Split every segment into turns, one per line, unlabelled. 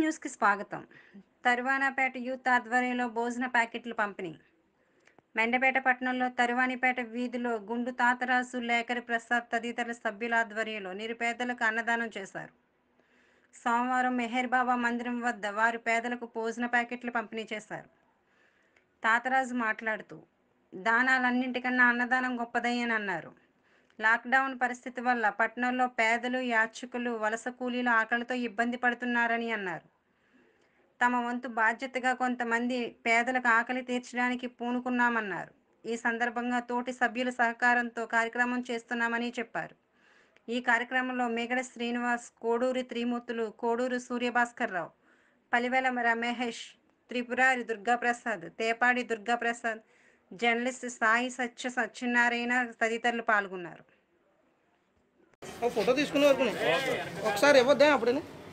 న్యూస్కి స్వాగతం తరువానాపేట యూత్ ఆధ్వర్యంలో భోజన ప్యాకెట్లు పంపిణీ మెండపేట పట్టణంలో తరువానిపేట వీధిలో గుండు తాతరాజు లేఖరి ప్రసాద్ తదితర సభ్యుల ఆధ్వర్యంలో నిరుపేదలకు అన్నదానం చేశారు సోమవారం మెహర్ బాబా మందిరం వద్ద వారు పేదలకు భోజన ప్యాకెట్లు పంపిణీ చేశారు తాతరాజు మాట్లాడుతూ దానాలన్నింటికన్నా అన్నదానం గొప్పదని అన్నారు లాక్డౌన్ పరిస్థితి వల్ల పట్టణంలో పేదలు యాచకులు వలస కూలీలు ఆకలితో ఇబ్బంది పడుతున్నారని అన్నారు తమ వంతు బాధ్యతగా కొంతమంది పేదలకు ఆకలి తీర్చడానికి పూనుకున్నామన్నారు ఈ సందర్భంగా తోటి సభ్యుల సహకారంతో కార్యక్రమం చేస్తున్నామని చెప్పారు ఈ కార్యక్రమంలో మేగడ శ్రీనివాస్ కోడూరి త్రిమూర్తులు కోడూరు సూర్యభాస్కర్ రావు పలివెల రమేష్ త్రిపురారి దుర్గాప్రసాద్ తేపాడి దుర్గాప్రసాద్ జర్నలిస్ట్ సాయి సత్య సత్యనారాయణ తదితరులు పాల్గొన్నారు
ఒక ఫోటో తీసుకునే వరకు ఒకసారి ఇవ్వద్దా అప్పుడే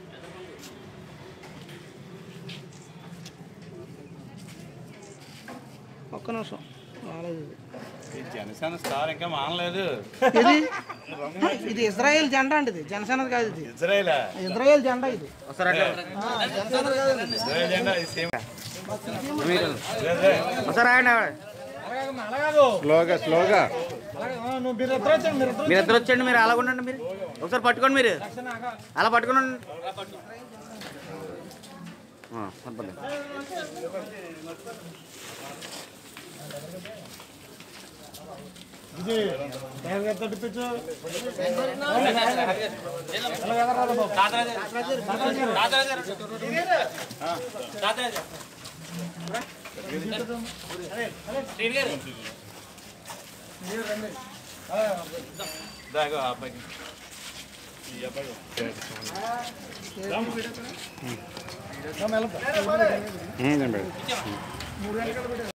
ఒక్క నిమిషం రాలేదు ఇది.
ఈ జనసేన స్టార్ ఇంకా మానలేదు
ఇది ఇది ఇజ్రాయెల్ జెండా అండి ఇది జనసేన కాదు ఇది
ఇజ్రాయేలా
ఇజ్రాయెల్ జెండా ఇది
ఇజ్రాయేల్ జెండా ఇది సేమ్
స్లోగా స్లోగా
మీరు ఇద్దరు వచ్చండి మీరు అలా ఉండండి మీరు ఒకసారి పట్టుకోండి మీరు అలా పట్టుకోండి ఉండండి. ఆ, పట్టుకోండి.
దాగో ఆ అబ్బాయికి
ఉమ్, నేను పెడతా.